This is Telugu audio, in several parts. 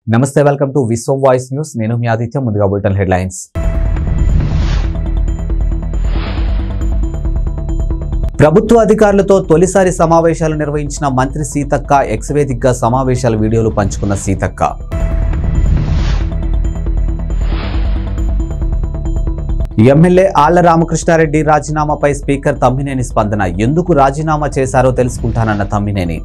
నమస్తే welcome to Vishwam voice news నేను మీ ఆదిత్య ముందుగా బులెటిన్ హెడ్లైన్స్ ప్రభుత్వ అధికారులతో తొలిసారి సమావేశాలు నిర్వహించిన మంత్రి సీతక్క ఎక్స్ వేదికగా సమావేశాల వీడియోలు పంచుకున్న సీతక్క ఎమ్మెల్యే ఆళ్ల రామకృష్ణారెడ్డి రాజీనామాపై స్పీకర్ తమ్మినేని స్పందన ఎందుకు రాజీనామా చేశారో తెలుసుకుంటానన్న తమ్మినేని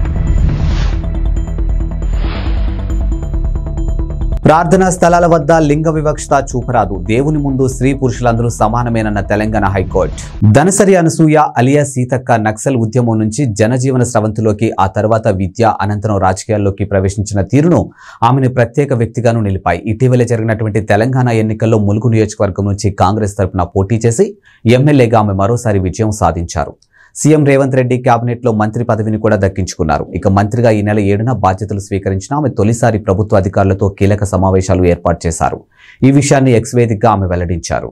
ప్రార్థనా స్థలాల వద్ద లింగ వివక్షత చూపరాదు దేవుని ముందు స్త్రీ పురుషులందరూ సమానమేనన్న తెలంగాణ హైకోర్టు దనసరి అనసూయ అలియా సీతక్క నక్సల్ ఉద్యమం నుంచి జనజీవన స్రవంతిలోకి ఆ తర్వాత విద్య అనంతరం రాజకీయాల్లోకి ప్రవేశించిన తీరును ఆమెను ప్రత్యేక వ్యక్తిగాను నిలిపాయి ఇటీవల జరిగినటువంటి తెలంగాణ ఎన్నికల్లో ములుగు నియోజకవర్గం నుంచి కాంగ్రెస్ తరపున పోటీ చేసి ఎమ్మెల్యేగా ఆమె మరోసారి విజయం సాధించారు సీఎం రేవంత్ రెడ్డి కేబినెట్ లో మంత్రి పదవిని కూడా దక్కించుకున్నారు ఇక మంత్రిగా ఈ నెల ఏడున బాధ్యతలు స్వీకరించిన ఆమె తొలిసారి ప్రభుత్వ అధికారులతో కీలక సమావేశాలు ఏర్పాటు చేశారు ఈ విషయాన్ని ఎక్స్ వేదికగా ఆమె వెల్లడించారు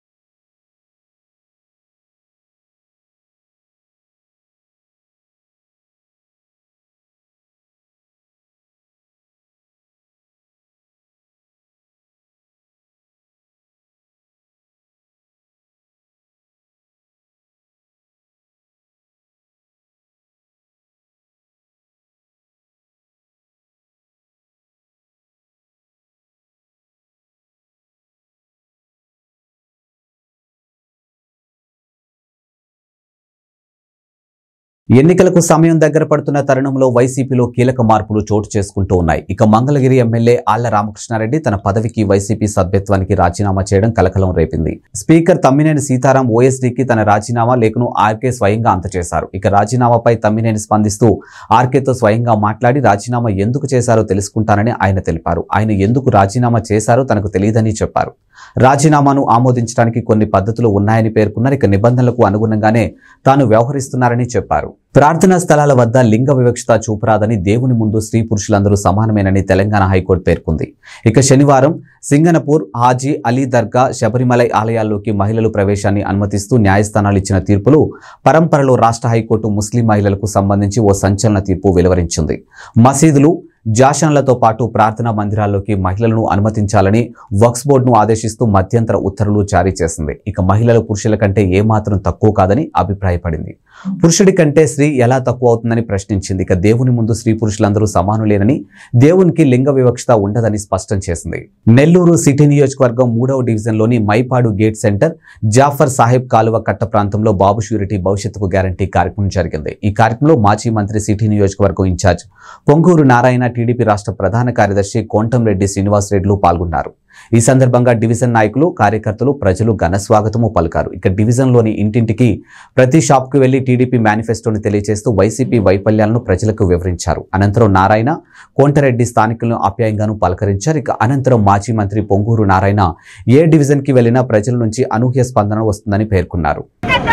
ఎన్నికలకు సమయం దగ్గర పడుతున్న తరుణంలో వైసీపీలో కీలక మార్పులు చోటు చేసుకుంటూ ఉన్నాయి ఇక మంగళగిరి ఎమ్మెల్యే ఆళ్ల రామకృష్ణారెడ్డి తన పదవికి వైసీపీ సభ్యత్వానికి రాజీనామా చేయడం కలకలం రేపింది స్పీకర్ తమ్మినేని సీతారాం ఓఎస్డీకి తన రాజీనామా లేఖను ఆర్కే స్వయంగా అందజేశారు ఇక రాజీనామాపై తమ్మినేని స్పందిస్తూ ఆర్కేతో స్వయంగా మాట్లాడి రాజీనామా ఎందుకు చేశారో తెలుసుకుంటానని ఆయన తెలిపారు ఆయన ఎందుకు రాజీనామా చేశారో తనకు తెలియదని చెప్పారు రాజీనామాను ఆమోదించడానికి కొన్ని పద్ధతులు ఉన్నాయని పేర్కొన్నారు ఇక నిబంధనలకు అనుగుణంగానే తాను వ్యవహరిస్తున్నారని చెప్పారు ప్రార్థనా స్థలాల వద్ద లింగ వివక్షత చూపరాదని దేవుని ముందు స్త్రీ పురుషులందరూ సమానమేనని తెలంగాణ హైకోర్టు పేర్కొంది ఇక శనివారం సింగనపూర్ హాజీ అలీ దర్గా శబరిమలై ఆలయాల్లోకి మహిళలు ప్రవేశాన్ని అనుమతిస్తూ న్యాయస్థానాలు ఇచ్చిన తీర్పులు పరంపరలో రాష్ట్ర హైకోర్టు ముస్లిం మహిళలకు సంబంధించి ఓ సంచలన తీర్పు వెలువరించింది మసీదులు జాషన్లతో పాటు ప్రార్థనా మందిరాల్లోకి మహిళలను అనుమతించాలని వక్స్ బోర్డును ఆదేశిస్తూ మధ్యంతర ఉత్తర్వులు జారీ చేసింది ఇక మహిళలు పురుషుల కంటే ఏమాత్రం తక్కువ కాదని అభిప్రాయపడింది పురుషుడి కంటే స్త్రీ ఎలా తక్కువ అవుతుందని ప్రశ్నించింది ఇక దేవుని ముందు స్త్రీ పురుషులందరూ సమానులేనని దేవునికి లింగ వివక్షత ఉండదని స్పష్టం చేసింది నెల్లూరు సిటీ నియోజకవర్గం మూడవ డివిజన్లోని మైపాడు గేట్ సెంటర్ జాఫర్ సాహెబ్ కాలువ కట్ట ప్రాంతంలో బాబు ష్యూరిటీ భవిష్యత్తుకు గ్యారంటీ కార్యక్రమం జరిగింది ఈ కార్యక్రమంలో మాజీ మంత్రి సిటీ నియోజకవర్గం ఇన్ఛార్జ్ పొంగూరు నారాయణ టీడీపీ రాష్ట్ర ప్రధాన కార్యదర్శి కోంటంరెడ్డి శ్రీనివాస్ రెడ్డిలు పాల్గొన్నారు ఈ సందర్భంగా డివిజన్ నాయకులు కార్యకర్తలు ప్రజలు ఘన స్వాగతము పలికారు ఇక డివిజన్లోని ఇంటింటికి ప్రతి షాప్కు వెళ్లి టీడీపీ మేనిఫెస్టోని తెలియజేస్తూ వైసీపీ వైఫల్యాలను ప్రజలకు వివరించారు అనంతరం నారాయణ కోంటరెడ్డి స్థానికులను ఆప్యాయంగాను పలకరించారు ఇక అనంతరం మాజీ మంత్రి పొంగూరు నారాయణ ఏ డివిజన్కి వెళ్లినా ప్రజల నుంచి అనూహ్య స్పందన వస్తుందని పేర్కొన్నారు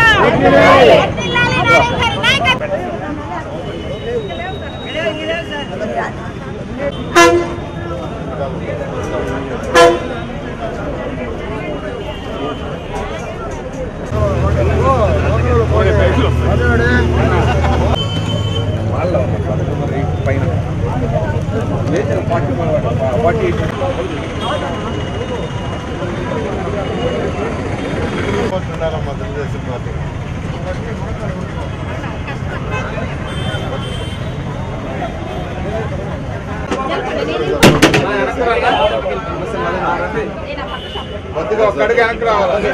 ఉండాలమ్మా తెలుగుదేశం పార్టీ కొద్దిగా ఒక్కడికి యాంక్ రావాలి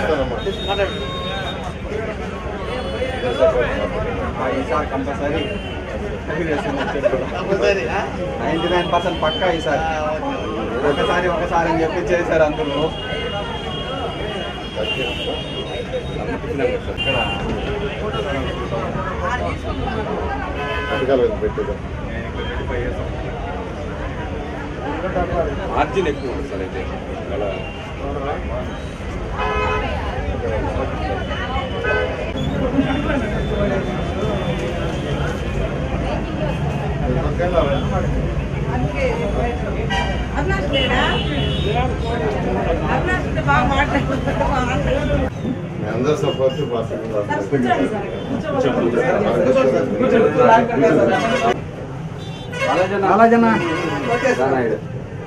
ఈసారి కంపల్సరీ నైంటీ నైన్ పర్సెంట్ పక్కా ఈసారి ఒకసారి ఒకసారి అని చెప్పి చేశారు అందరూ అధికారులు పెట్టేదా మార్జిన్ ఎక్కువ ఉంది సార్ అయితే అవినాష్ లేడా అవినాష్ ఉంటే బాగా మాట్లాడుతున్నాడు మీ అందరు సపోర్ట్ పార్టీ కూర్చోండి సార్ కూర్చోండి అలాజన నాయుడు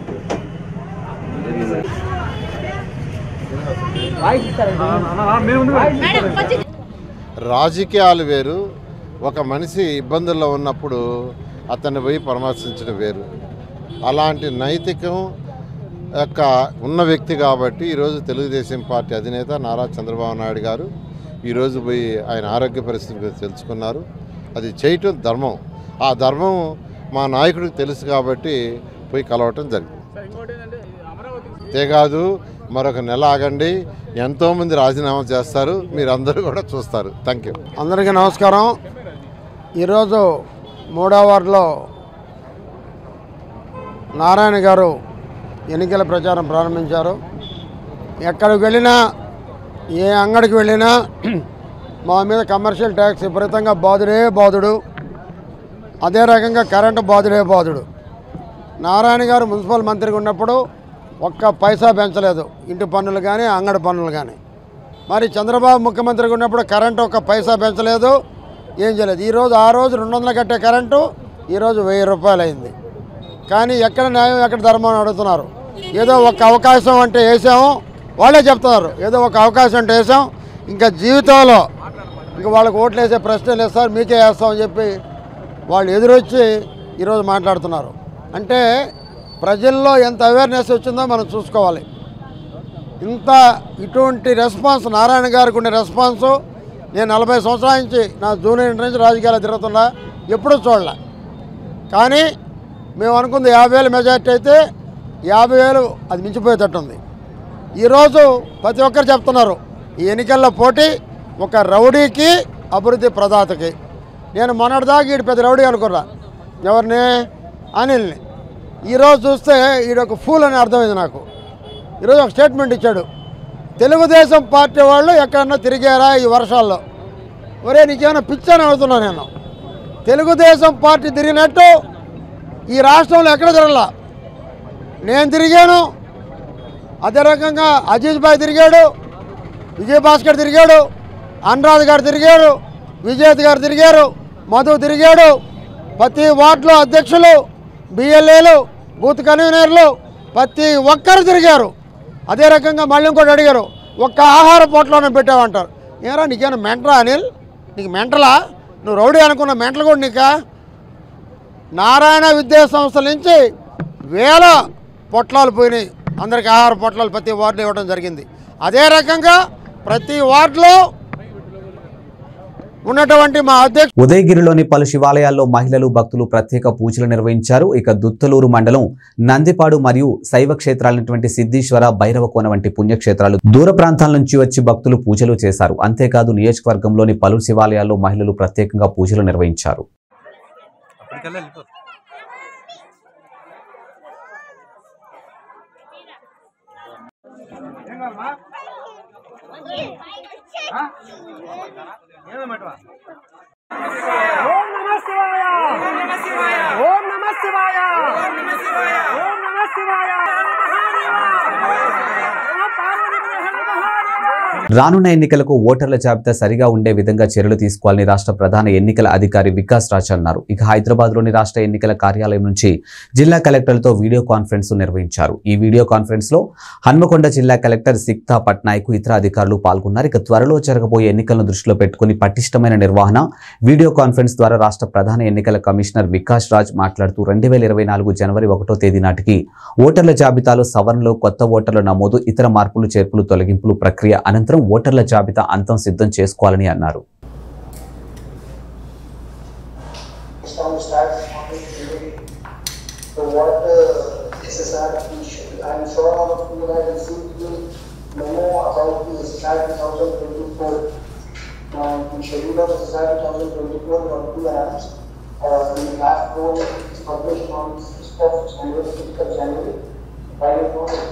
రాజకీయాలు వేరు ఒక మనిషి ఇబ్బందుల్లో ఉన్నప్పుడు అతన్ని పోయి పరామర్శించడం వేరు అలాంటి నైతికం యొక్క ఉన్న వ్యక్తి కాబట్టి ఈరోజు తెలుగుదేశం పార్టీ అధినేత నారా చంద్రబాబు నాయుడు గారు ఈరోజు పోయి ఆయన ఆరోగ్య పరిస్థితి గురించి తెలుసుకున్నారు అది చేయటం ధర్మం ఆ ధర్మం మా నాయకుడికి తెలుసు కాబట్టి పోయి కలవటం జరిగింది అంతేకాదు మరొక నెల ఆగండి ఎంతోమంది రాజీనామా చేస్తారు మీరందరూ కూడా చూస్తారు థ్యాంక్ యూ అందరికీ నమస్కారం ఈరోజు మూడో వార్డులో నారాయణ గారు ఎన్నికల ప్రచారం ప్రారంభించారు ఎక్కడికి వెళ్ళినా ఏ అంగడికి వెళ్ళినా మా మీద కమర్షియల్ ట్యాక్స్ విపరీతంగా బాధుడే బాధుడు అదే రకంగా కరెంటు బాధుడే బాధుడు నారాయణ గారు మున్సిపల్ మంత్రిగా ఉన్నప్పుడు ఒక్క పైసా పెంచలేదు ఇంటి పన్నులు కానీ అంగడి పన్నులు కానీ మరి చంద్రబాబు ముఖ్యమంత్రిగా ఉన్నప్పుడు కరెంటు ఒక పైసా పెంచలేదు ఏం చేయలేదు ఈరోజు ఆ రోజు రెండు వందలు కట్టే కరెంటు ఈరోజు వెయ్యి రూపాయలు అయింది కానీ ఎక్కడ న్యాయం ఎక్కడ ధర్మం అని అడుగుతున్నారు ఏదో ఒక అవకాశం అంటే వేసాము వాళ్ళే చెప్తున్నారు ఏదో ఒక అవకాశం అంటే వేసాం ఇంకా జీవితంలో ఇంకా వాళ్ళకి ఓట్లు వేసే ప్రశ్నలు వేస్తారు మీకే వేస్తామని చెప్పి వాళ్ళు ఎదురొచ్చి ఈరోజు మాట్లాడుతున్నారు అంటే ప్రజల్లో ఎంత అవేర్నెస్ వచ్చిందో మనం చూసుకోవాలి ఇంత ఇటువంటి రెస్పాన్స్ నారాయణ గారికి ఉండే రెస్పాన్సు నేను నలభై సంవత్సరాల నుంచి నా జూనియర్ ఇంటర్ నుంచి రాజకీయాలు తిరుగుతున్నా ఎప్పుడూ చూడలే కానీ మేము అనుకుంది యాభై వేలు మెజార్టీ అయితే యాభై వేలు అది మించిపోయేటట్టుంది ఈరోజు ప్రతి ఒక్కరు చెప్తున్నారు ఈ ఎన్నికల్లో పోటీ ఒక రౌడీకి అభివృద్ధి ప్రదాతకి నేను మొన్నటిదాకా ఈడు పెద్ద రౌడీ అనుకున్నా ఎవరిని అనిల్ని ఈరోజు చూస్తే ఈడొక ఫూల్ అని అర్థమైంది నాకు ఈరోజు ఒక స్టేట్మెంట్ ఇచ్చాడు తెలుగుదేశం పార్టీ వాళ్ళు ఎక్కడన్నా తిరిగారా ఈ వర్షాల్లో ఒరే నీకేమైనా పిచ్చని అడుగుతున్నా నేను తెలుగుదేశం పార్టీ తిరిగినట్టు ఈ రాష్ట్రంలో ఎక్కడ తిరగలా నేను తిరిగాను అదే రకంగా అజీజ్ భాయ్ తిరిగాడు విజయభాస్కర్ తిరిగాడు అనురాధ్ గారు తిరిగారు విజేత్ గారు తిరిగారు మధు తిరిగాడు ప్రతి వార్డులో అధ్యక్షులు బిఎల్ఏలు బూత్ కన్వీనర్లు ప్రతి ఒక్కరు తిరిగారు అదే రకంగా మళ్ళీ ఇంకోటి అడిగారు ఒక్క ఆహార పొట్లోనే పెట్టామంటారు ఏరా నీకేమైనా మెంటరా అనిల్ నీకు మెంటలా నువ్వు రౌడీ అనుకున్న మెంటలు కూడా నీకా నారాయణ విద్యా సంస్థల నుంచి వేల పొట్లాలు పోయినాయి అందరికి ఆహార పొట్లాలు ప్రతి వార్డులో ఇవ్వడం జరిగింది అదే రకంగా ప్రతి వార్డులో ఉన్నటువంటి మా అధ్యక్ష ఉదయగిరిలోని పలు శివాలయాల్లో మహిళలు భక్తులు ప్రత్యేక పూజలు నిర్వహించారు ఇక దుత్తలూరు మండలం నందిపాడు మరియు శైవ క్షేత్రాలైనటువంటి సిద్ధీశ్వర భైరవకోన వంటి పుణ్యక్షేత్రాలు దూర ప్రాంతాల నుంచి వచ్చి భక్తులు పూజలు చేశారు అంతేకాదు నియోజకవర్గంలోని పలు శివాలయాల్లో మహిళలు ప్రత్యేకంగా పూజలు నిర్వహించారు రానున్న ఎన్నికలకు ఓటర్ల జాబితా సరిగా ఉండే విధంగా చర్యలు తీసుకోవాలని రాష్ట్ర ప్రధాన ఎన్నికల అధికారి వికాస్ రాజ్ అన్నారు ఇక హైదరాబాద్ లోని రాష్ట్ర ఎన్నికల కార్యాలయం నుంచి జిల్లా కలెక్టర్లతో వీడియో కాన్ఫరెన్స్ నిర్వహించారు ఈ వీడియో కాన్ఫరెన్స్ లో హన్మకొండ జిల్లా కలెక్టర్ సిక్తా పట్నాయక్ ఇతర అధికారులు పాల్గొన్నారు ఇక త్వరలో జరగబోయే ఎన్నికలను దృష్టిలో పెట్టుకుని పటిష్టమైన నిర్వహణ వీడియో కాన్ఫరెన్స్ ద్వారా రాష్ట్ర ప్రధాన ఎన్నికల కమిషనర్ వికాస్ రాజ్ మాట్లాడుతూ రెండు వేల ఇరవై నాలుగు జనవరి ఒకటో తేదీ నాటికి ఓటర్ల జాబితాలో సవరణలు కొత్త ఓటర్ల నమోదు ఇతర మార్పులు చేర్పులు తొలగింపులు ప్రక్రియ అనంతరం ఓటర్ల జాబితా అంతం సిద్ధం చేసుకోవాలని అన్నారు from start So what uh, SSR we should, I'm sure all of you have received the memo about the SSR 2024. Now, the schedule of SSR 2024 got two apps. Uh, the last one is published on 6th of January, 6th of January. While it was,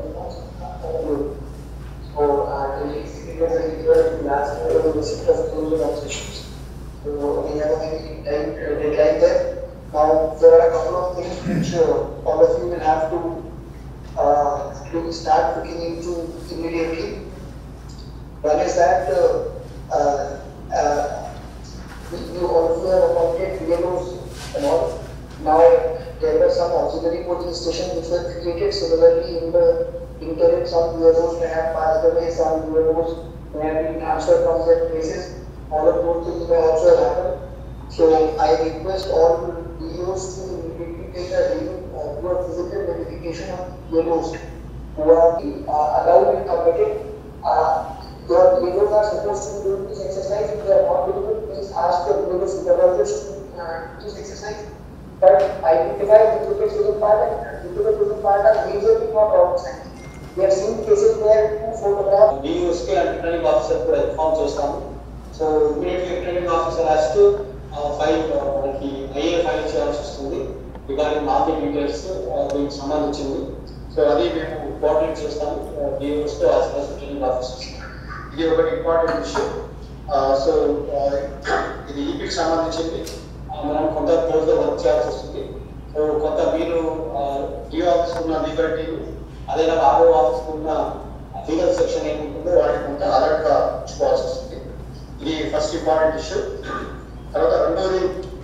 so, uh, the experience is here, the last year was the 6th of closure of sessions. So we have a time, uh, deadline there. Now, there are a couple of things which uh, all of you will have to, uh, to start looking into immediately. One is that, uh, uh, uh, you you also have appointed BLOs and all. Now, there were some auxiliary polling stations which were created similarly in the interim. Some UFOs may have passed away, some UFOs may have been transferred from their places. All of those things may also happen. So I request all DOs to immediately take a review, uh, do a physical verification of UFOs who are uh, allowed and permitted. Uh, your UFOs are supposed to do this exercise. If they are not doing it, please ask your UFO supervisors to uh, do this exercise. But identify duplicates within part and duplicates within part are majorly not rocket science. We have seen cases where two photographs డియూఎస్కి అండ్ రిటర్నింగ్ ఆఫీసర్ కూడా ఇన్ఫార్మ్ చేస్తాము so immediately returning officer has to file మనకి ఐఏ ఫైల్ చేయాల్సి వస్తుంది రిగార్డింగ్ మార్కెట్ డీటెయిల్స్ దీనికి సంబంధించింది సో అది మేము కోఆర్డినేట్ చేస్తాము డియూఎస్తో యాజ్ వెల్ రిటర్నింగ్ ఆఫీసర్స్ ఇది ఒకటి ఇంపార్టెంట్ ఇష్యూ సో ఇది ఈపీకి సంబంధించింది ఆ, మనం కొంత క్లోజ్గా వర్క్ చేయాల్సి వస్తుంది సో కొంత మీరు డిఓ ఆఫీస్ ఉన్న లీగల్ టీమ్ అదేవిధంగా ఆర్ఓ ఆఫీస్ ఉన్న లీగల్ సెక్షన్ ఏముంటుందో వాటిని కొంత అలర్ట్ గా ఉంచుకోవాల్సి వస్తుంది ఇది ఫస్ట్ ఇంపార్టెంట్ ఇష్యూ తర్వాత రెండోది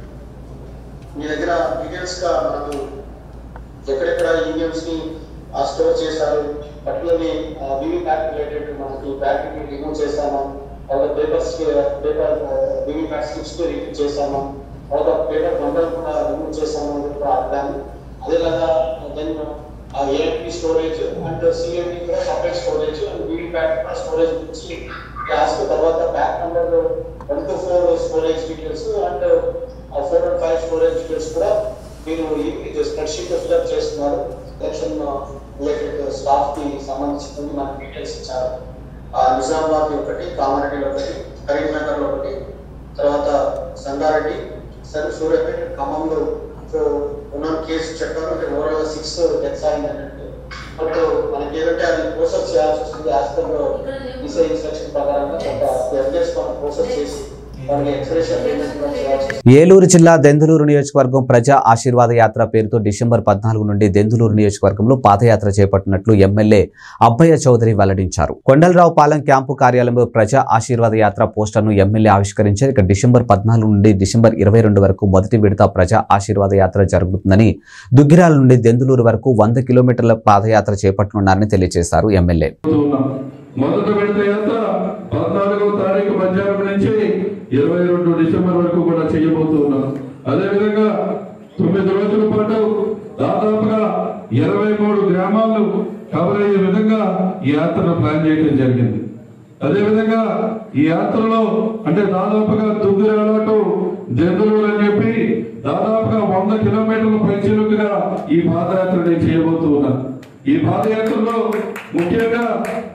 మీ దగ్గర డీటెయిల్స్ గా మనకు ఎక్కడెక్కడ ఈవీఎంస్ ని స్టోర్ చేశారు పర్టికులర్లీ వివి ప్యాక్ రిలేటెడ్ మనకి బ్యాటరీ రిమూవ్ చేస్తాము తర్వాత papers paper VVPAT slips remove చేస్తాము తర్వాత పేపర్ బండల్ కూడా రిమూవ్ చేస్తాము అని కూడా అర్థాము అదేలాగా then AMP storage and CMP కూడా separate storage and VVPAT కూడా స్టోరేజ్ గురించి క్లాస్ తర్వాత back number one two four storage details and four and five storage details కూడా మీరు ఈ స్ప్రెడ్ షీట్ ఫిల్అప్ చేస్తున్నారు ఎలక్షన్ రిలేటెడ్ స్టాఫ్ కి సంబంధించిన మనకి డీటెయిల్స్ ఇచ్చారు ఆ, నిజామాబాద్ ఒకటి కామారెడ్డిలో ఒకటి కరీంనగర్ లో ఒకటి తర్వాత సంగారెడ్డి సరే సూర్యాపేట ఖమ్మంలో సో ఉన్న కేసు చెప్పారు అంటే ఓవరాల్ సిక్స్ డెత్స్ అయింది అన్నట్టు బట్ మనకి ఏదంటే అది ప్రోసెస్ చేయాల్సి వస్తుంది యాజ్ పర్ ఈసీ ఇన్స్ట్రక్షన్ ప్రకారంగా కొంత ఎవిడెన్స్ మనం ప్రోసెస్ చేసి వాళ్ళకి ఎక్స్ప్రెషన్ చేయాల్సి వస్తుంది ఏలూరు జిల్లా దెందులూరు నియోజకవర్గం ప్రజా ఆశీర్వాద యాత్ర పేరుతో డిసెంబర్ పద్నాలుగు నుండి దెందులూరు నియోజకవర్గంలో పాదయాత్ర చేపట్టినట్లు ఎమ్మెల్యే అబ్బయ్య చౌదరి వెల్లడించారు కొండలరావు పాలెం క్యాంపు కార్యాలయంలో ప్రజా ఆశీర్వాద యాత్ర పోస్టర్ను ఎమ్మెల్యే ఆవిష్కరించారు ఇక డిసెంబర్ పద్నాలుగు నుండి డిసెంబర్ ఇరవై రెండు వరకు మొదటి విడత ప్రజా ఆశీర్వాద యాత్ర జరుగుతుందని దుగ్గిరాల నుండి దెందులూరు వరకు వంద కిలోమీటర్ల పాదయాత్ర చేపట్టనున్నారని తెలియజేశారు ఎమ్మెల్యే ఉన్నాం మొదట విడత యాత్ర పద్నాలుగవ తారీఖు మధ్యాహ్నం నుంచి ఇరవై రెండు డిసెంబర్ వరకు కూడా చేయబోతున్నాం అదేవిధంగా తొమ్మిది రోజుల పాటు దాదాపుగా ఇరవై మూడు గ్రామాలు కవర్ అయ్యే విధంగా ఈ యాత్రను ప్లాన్ చేయడం జరిగింది అదేవిధంగా ఈ యాత్రలో అంటే దాదాపుగా దుగ్గిరాల టు జంతువులు అని చెప్పి దాదాపుగా వంద కిలోమీటర్ల పైచిలుకుగా ఈ పాదయాత్ర నేను చేయబోతూ ఉన్నాను ఈ పాదయాత్రలో ముఖ్యంగా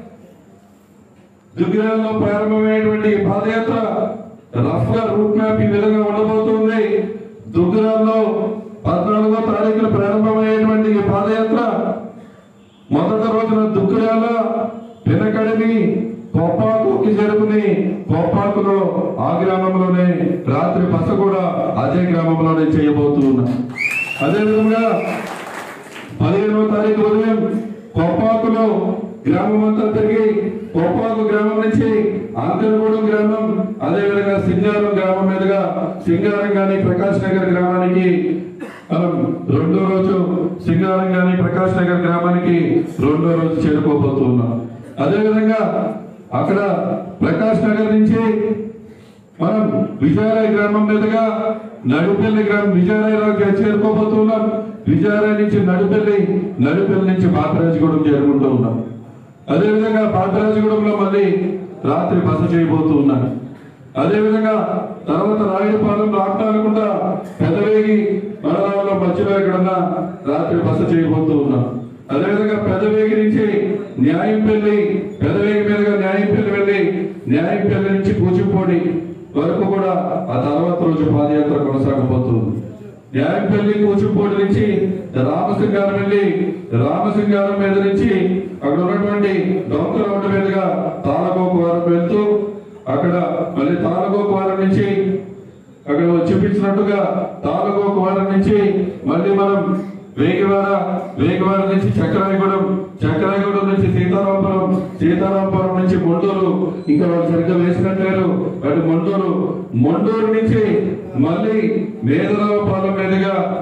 దుగ్గిరాల్లో ప్రారంభమైనటువంటి ఈ పాదయాత్ర రఫ్ గా రూట్ మ్యాప్ ఈ విధంగా ఉండబోతుంది దుగ్గిరాల్లో పద్నాలుగో తారీఖున ప్రారంభమయ్యేటువంటి ఈ పాదయాత్ర మొదటి రోజున దుగ్గిరాల పినకడిని కోపాకుకి జరుపుని కోపాకులో ఆ గ్రామంలోనే రాత్రి బస కూడా అదే గ్రామంలోనే చేయబోతూ ఉన్నాం అదేవిధంగా పదిహేనవ తారీఖు ఉదయం కోపాకులో గ్రామం అంతా తిరిగి కోపాకు గ్రామం నుంచి అంకనగూడెం గ్రామం అదేవిధంగా సింగారం గ్రామం మీదుగా సింగారం గాని ప్రకాష్ నగర్ గ్రామానికి మనం రెండో రోజు సింగారం గాని ప్రకాష్ నగర్ గ్రామానికి రెండో రోజు చేరుకోబోతున్నాం అదేవిధంగా అక్కడ ప్రకాష్ నగర్ నుంచి మనం విజయరాయ గ్రామం మీదుగా నడుపల్లి గ్రామం విజయరాయలోకి చేరుకోబోతున్నాం విజయరాయ నుంచి నడుపల్లి నడుపల్లి నుంచి పాపరాజగూడెం చేరుకుంటూ ఉన్నాం అదేవిధంగా పాపరాజగూడెంలో మళ్ళీ రాత్రి బస చేయబోతూ ఉన్నాం అదేవిధంగా తర్వాత రాయుడుపాలెం రాకుండా పెదవేగి మండలంలో మధ్యలో ఎక్కడన్నా రాత్రి బస చేయబోతూ ఉన్నాం అదేవిధంగా పెదవేగి నుంచి న్యాయంపల్లి పెదవేగి మీదుగా న్యాయంపల్లి వెళ్ళి న్యాయంపల్లి నుంచి కూచిపూడి వరకు కూడా ఆ తర్వాత రోజు పాదయాత్ర కొనసాగబోతుంది న్యాయంపల్లి కూచిపూడి నుంచి రామసింగారం వెళ్ళి రామసింగారం మీద నుంచి అక్కడ ఉన్నటువంటి డొంక రోడ్డు మీదుగా తాళగోకువారం వెళ్తూ అక్కడ మళ్ళీ తాళగోకువారం నుంచి అక్కడ చూపించినట్టుగా తాళగోకువారం నుంచి మళ్ళీ మనం వేగివాడ వేగివాడ నుంచి చక్రాయగూడెం చక్రాయగూడెం నుంచి సీతారాంపురం సీతారాంపురం నుంచి మొండూరు ఇంకా వాళ్ళు సరిగ్గా వేసినట్లేరు అటు మొండూరు మొండూరు నుంచి మళ్ళీ మేదరావుపాలెం మీదుగా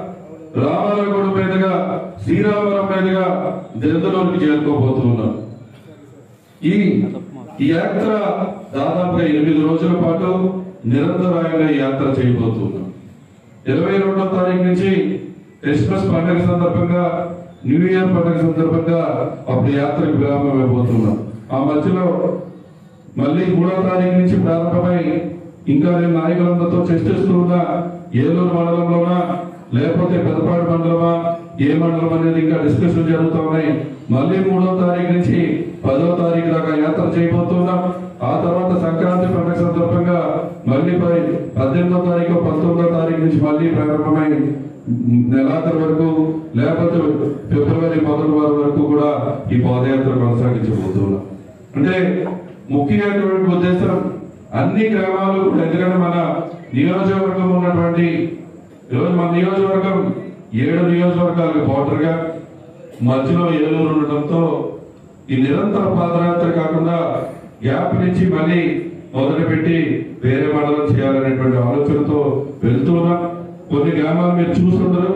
రామాలగూడ మీదుగా శ్రీరామపురం మీదుగా జంతులోనికి చేరుకోబోతున్నాం ఈ ఈ యాత్ర దాదాపుగా ఎనిమిది రోజుల పాటు నిరంతరాయంగా ఈ యాత్ర చేయబోతున్నాం ఇరవై రెండో తారీఖు నుంచి క్రిస్మస్ పండుగ సందర్భంగా న్యూ ఇయర్ పండుగ సందర్భంగా అప్పుడు యాత్రకు విరామం అయిపోతున్నాం ఆ మధ్యలో మళ్ళీ మూడో తారీఖు నుంచి ప్రారంభమై ఇంకా నేను నాయకులందరితో చర్చిస్తూ ఉన్నా ఏలూరు మండలంలోనా లేకపోతే పెద్దపాడు మండలమా ఏ మండలం అనేది ఇంకా డిస్కషన్ జరుగుతూ ఉన్నాయి మళ్ళీ మూడో తారీఖు నుంచి పదో తారీఖు దాకా యాత్ర చేయబోతున్నాం ఆ తర్వాత సంక్రాంతి పండుగ సందర్భంగా మళ్ళీ పై పద్దెనిమిదో తారీఖు పంతొమ్మిదో తారీఖు నుంచి మళ్ళీ ప్రారంభమై నెలాఖరు వరకు లేకపోతే ఫిబ్రవరి మొదటి వారం వరకు కూడా ఈ పాదయాత్ర కొనసాగించబోతున్నాం అంటే ముఖ్యమైనటువంటి ఉద్దేశం అన్ని గ్రామాలు కూడా ఎందుకంటే మన నియోజకవర్గం ఉన్నటువంటి ఈరోజు మన నియోజకవర్గం ఏడు నియోజకవర్గాలకు బోర్డర్ గా మధ్యలో ఏలూరు ఉండడంతో ఈ నిరంతర పాదయాత్ర కాకుండా గ్యాప్ నుంచి మళ్ళీ మొదలుపెట్టి వేరే మండలం చేయాలనేటువంటి ఆలోచనతో వెళ్తున్నాం కొన్ని గ్రామాలు మీరు చూస్తుంటారు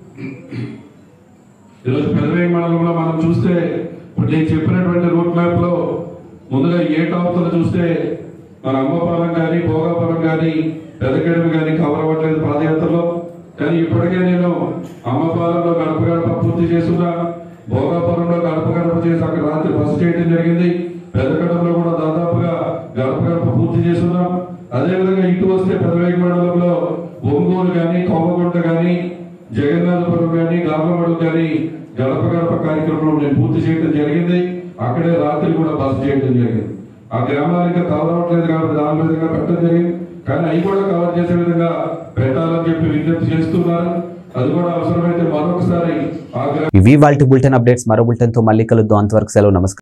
ఈరోజు పెదవే మండలంలో మనం చూస్తే ఇప్పుడు నేను చెప్పినటువంటి రూట్ మ్యాప్ లో ముందుగా ఏ టాప్తో చూస్తే మన అమ్మపాలెం కానీ భోగాపురం కానీ పెదగడమి కానీ కవర్ అవ్వట్లేదు పాదయాత్రలో కానీ ఇప్పటికే నేను అమ్మపాలెంలో గడప గడప పూర్తి చేస్తున్నా భోగాపురంలో గడప గడప చేసి అక్కడ రాత్రి బస చేయడం జరిగింది పెదగడంలో కూడా దాదాపుగా గడప గడప పూర్తి చేస్తున్నాం అదేవిధంగా ఇటు వస్తే పెదవేగి మండలంలో ఒంగోలు కానీ కోమగుంట కానీ జగన్నాథపురం కానీ గార్లమడు కానీ గడప గడప కార్యక్రమం నేను పూర్తి చేయడం జరిగింది అక్కడే రాత్రి కూడా బస చేయడం జరిగింది ఆ గ్రామాలు ఇంకా కవర్ అవ్వట్లేదు కాబట్టి దాని విధంగా పెట్టడం జరిగింది కానీ అవి కూడా కవర్ చేసే విధంగా పెట్టాలని చెప్పి విజ్ఞప్తి చేస్తున్నారు అది కూడా అవసరమైతే మరొకసారి ఆ గ్రా ఇవి వాళ్ళ బులెటిన్ అప్డేట్స్ మరో బులెటిన్తో మళ్ళీ కలుద్దాం అంతవరకు సెలవు నమస్కారం